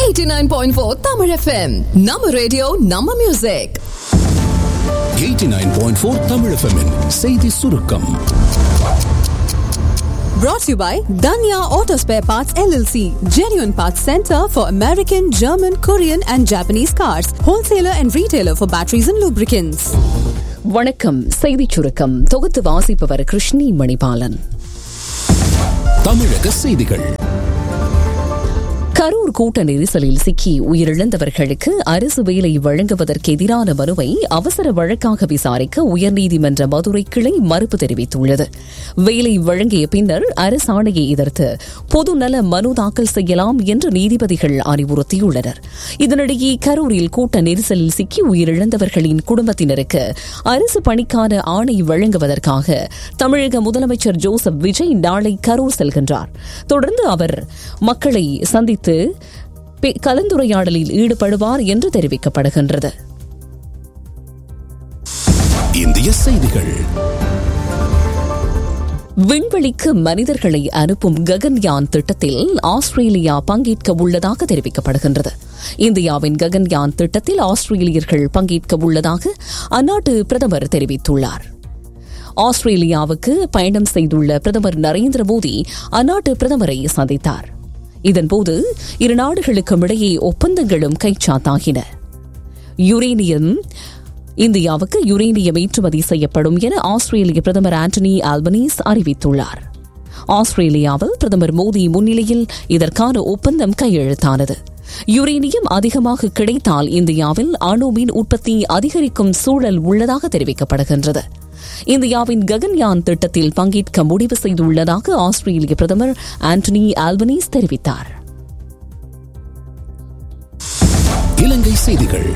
89.4 Tamil FM. நம்ம radio நம்ம music 89.4 Tamil FM -இன் செய்தி சுருக்கம் brought to you by Danya Auto Spare Parts LLC, genuine parts center for American, German, Korean and Japanese cars, wholesaler and retailer for batteries and lubricants. வணக்கம் செய்திச் சுருக்கம் தொகுத்து வாசிப்பவர் கிருஷ்ணி மணிபாலன் தமிழக செய்திகள் கரூர் கூட்ட நெரிசலில் சிக்கி உயிரிழந்தவர்களுக்கு அரசு வேலை வழங்குவதற்கு எதிரான மனுவை அவசர வழக்காக விசாரிக்க உயர்நீதிமன்ற மதுரை கிளை மறுப்பு தெரிவித்துள்ளது வேலை வழங்கிய பின்னர் அரசாணையை எதிர்த்து பொதுநல மனு தாக்கல் செய்யலாம் என்று நீதிபதிகள் அறிவுறுத்தியுள்ளனர் இதனிடையே கரூரில் கூட்ட நெரிசலில் சிக்கி உயிரிழந்தவர்களின் குடும்பத்தினருக்கு அரசு பணிக்கான ஆணை வழங்குவதற்காக தமிழக முதலமைச்சர் ஜோசப் விஜய் நாளை கரூர் செல்கின்றார் தொடர்ந்து அவர் மக்களை சந்தித்து பே- கலந்துரையாடலில் ஈடுபடுவார் என்று தெரிவிக்கப்படுகின்றது இந்திய செய்திகள் விண்வெளிக்கு மனிதர்களை அனுப்பும் ககன்யான் திட்டத்தில் ஆஸ்திரேலியா பங்கேற்க உள்ளதாக தெரிவிக்கப்படுகின்றது இந்தியாவின் ககன்யான் திட்டத்தில் ஆஸ்திரேலியர்கள் பங்கேற்க உள்ளதாக அந்நாட்டு பிரதமர் தெரிவித்துள்ளார் ஆஸ்திரேலியாவுக்கு பயணம் செய்துள்ள பிரதமர் நரேந்திர மோடி அந்நாட்டு பிரதமரை சந்தித்தார் இதன்போது இரு நாடுகளுக்கும் இடையே ஒப்பந்தங்களும் கைச்சாத்தாகின யுரேனியம் இந்தியாவுக்கு யுரேனியம் ஏற்றுமதி செய்யப்படும் என ஆஸ்திரேலிய பிரதமர் ஆண்டனி ஆல்பனீஸ் அறிவித்துள்ளார் ஆஸ்திரேலியாவில் பிரதமர் மோடி முன்னிலையில் இதற்கான ஒப்பந்தம் கையெழுத்தானது யுரேனியம் அதிகமாக கிடைத்தால் இந்தியாவில் அணு மின் உற்பத்தி அதிகரிக்கும் சூழல் உள்ளதாக தெரிவிக்கப்படுகின்றது இந்தியாவின் ககன்யான் திட்டத்தில் பங்கேற்க முடிவு செய்துள்ளதாக ஆஸ்திரேலிய பிரதமர் ஆண்டனி ஆல்பனீஸ் தெரிவித்தார் இலங்கை செய்திகள்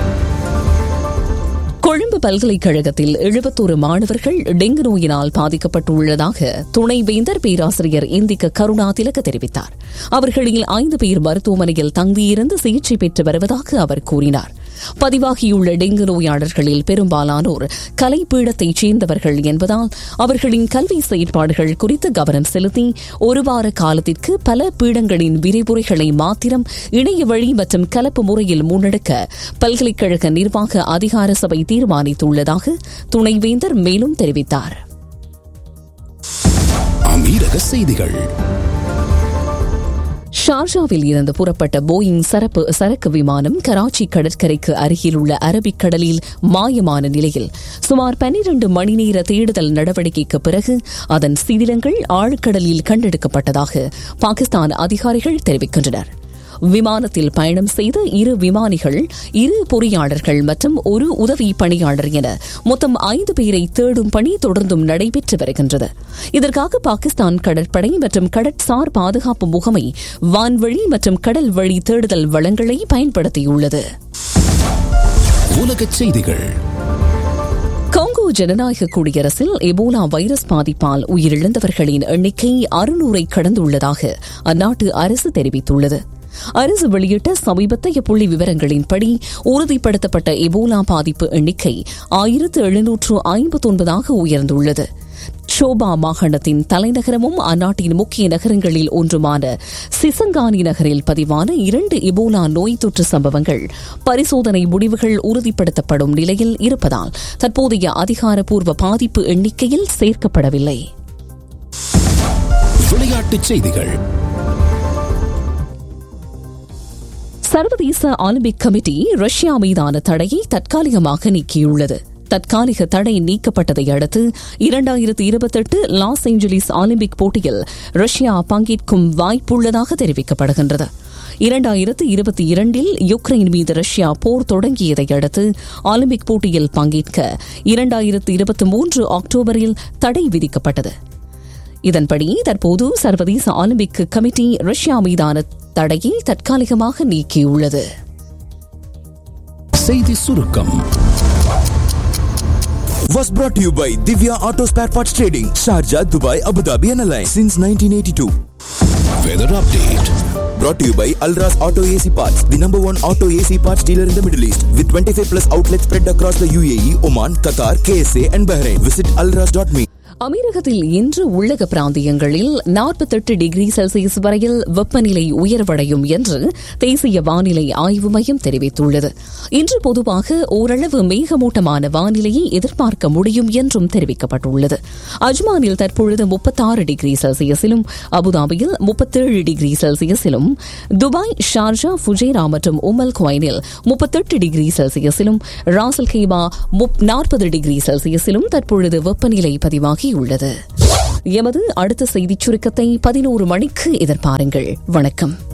கொழும்பு பல்கலைக்கழகத்தில் எழுபத்தோரு மாணவர்கள் டெங்கு நோயினால் பாதிக்கப்பட்டுள்ளதாக துணைவேந்தர் பேராசிரியர் இந்திக்க கருணா திலக தெரிவித்தார் அவர்களில் ஐந்து பேர் மருத்துவமனையில் தங்கியிருந்து சிகிச்சை பெற்று வருவதாக அவர் கூறினார் பதிவாகியுள்ள டெங்கு நோயாளர்களில் பெரும்பாலானோர் கலைப்பீடத்தைச் சேர்ந்தவர்கள் என்பதால் அவர்களின் கல்வி செயற்பாடுகள் குறித்து கவனம் செலுத்தி ஒரு வார காலத்திற்கு பல பீடங்களின் விரிவுரைகளை மாத்திரம் இணைய வழி மற்றும் கலப்பு முறையில் முன்னெடுக்க பல்கலைக்கழக நிர்வாக அதிகார சபை தீர்மானித்துள்ளதாக துணைவேந்தர் மேலும் தெரிவித்தார் அமீரக செய்திகள் ஷார்ஜாவில் இருந்து புறப்பட்ட போயிங் சரப்பு சரக்கு விமானம் கராச்சி கடற்கரைக்கு அருகிலுள்ள அரபிக் கடலில் மாயமான நிலையில் சுமார் பனிரண்டு மணி நேர தேடுதல் நடவடிக்கைக்கு பிறகு அதன் சிதிலங்கள் ஆழ்கடலில் கண்டெடுக்கப்பட்டதாக பாகிஸ்தான் அதிகாரிகள் தெரிவிக்கின்றனர் விமானத்தில் பயணம் செய்த இரு விமானிகள் இரு பொறியாளர்கள் மற்றும் ஒரு உதவி பணியாளர் என மொத்தம் ஐந்து பேரை தேடும் பணி தொடர்ந்தும் நடைபெற்று வருகின்றது இதற்காக பாகிஸ்தான் கடற்படை மற்றும் கடற்சார் பாதுகாப்பு முகமை வான்வழி மற்றும் கடல் வழி தேடுதல் வளங்களை பயன்படுத்தியுள்ளது உலகச் செய்திகள் காங்கோ ஜனநாயக குடியரசில் எபோலா வைரஸ் பாதிப்பால் உயிரிழந்தவர்களின் எண்ணிக்கை அறுநூறை கடந்துள்ளதாக அந்நாட்டு அரசு தெரிவித்துள்ளது அரசு வெளியிட்ட சமீபத்தைய புள்ளி விவரங்களின்படி உறுதிப்படுத்தப்பட்ட எபோலா பாதிப்பு எண்ணிக்கை ஆயிரத்து எழுநூற்று ஐம்பத்தொன்பதாக உயர்ந்துள்ளது ஷோபா மாகாணத்தின் தலைநகரமும் அந்நாட்டின் முக்கிய நகரங்களில் ஒன்றுமான சிசங்கானி நகரில் பதிவான இரண்டு இபோலா நோய் தொற்று சம்பவங்கள் பரிசோதனை முடிவுகள் உறுதிப்படுத்தப்படும் நிலையில் இருப்பதால் தற்போதைய அதிகாரப்பூர்வ பாதிப்பு எண்ணிக்கையில் சேர்க்கப்படவில்லை விளையாட்டுச் செய்திகள் சர்வதேச ஒலிம்பிக் கமிட்டி ரஷ்யா மீதான தடையை தற்காலிகமாக நீக்கியுள்ளது தற்காலிக தடை நீக்கப்பட்டதை அடுத்து இரண்டாயிரத்தி இருபத்தெட்டு லாஸ் ஏஞ்சலிஸ் ஒலிம்பிக் போட்டியில் ரஷ்யா பங்கேற்கும் வாய்ப்புள்ளதாக தெரிவிக்கப்படுகின்றது இரண்டாயிரத்து இருபத்தி இரண்டில் யுக்ரைன் மீது ரஷ்யா போர் தொடங்கியதை அடுத்து ஒலிம்பிக் போட்டியில் பங்கேற்க இரண்டாயிரத்து இருபத்தி மூன்று அக்டோபரில் தடை விதிக்கப்பட்டது இதன்படி தற்போது சர்வதேச ஒலிம்பிக் கமிட்டி ரஷ்யா மீதான தடையை தற்காலிகமாக நீக்கியுள்ளது செய்தி சுருக்கம் was brought to you by Divya Auto Spare Parts Trading, Sharjah, Dubai, Abu Dhabi and Alliance since 1982. Weather update Brought to you by Alras Auto AC Parts, the number one auto AC parts dealer in the Middle East, with 25 plus outlets spread across the UAE, Oman, Qatar, KSA and Bahrain. Visit alras.me. அமீரகத்தில் இன்று உள்ளக பிராந்தியங்களில் நாற்பத்தெட்டு degree Celsius வரையில் வெப்பநிலை உயர்வடையும் என்று தேசிய வானிலை ஆய்வு மையம் தெரிவித்துள்ளது இன்று பொதுவாக ஓரளவு மேகமூட்டமான வானிலையை எதிர்பார்க்க முடியும் என்றும் தெரிவிக்கப்பட்டுள்ளது அஜ்மானில் தற்பொழுது முப்பத்தாறு டிகிரி செல்சியஸிலும் அபுதாபியில் முப்பத்தேழு டிகிரி செல்சியஸிலும் துபாய் ஷார்ஜா ஃபுஜேரா மற்றும் உமல் குவைனில் முப்பத்தெட்டு டிகிரி செல்சியஸிலும் ராசல் கேமா நாற்பது டிகிரி செல்சியஸிலும் தற்பொழுது வெப்பநிலை பதிவாகி உள்ளது எமது அடுத்த செய்திச் சுருக்கத்தை பதினோரு மணிக்கு எதிர்பாருங்கள் வணக்கம்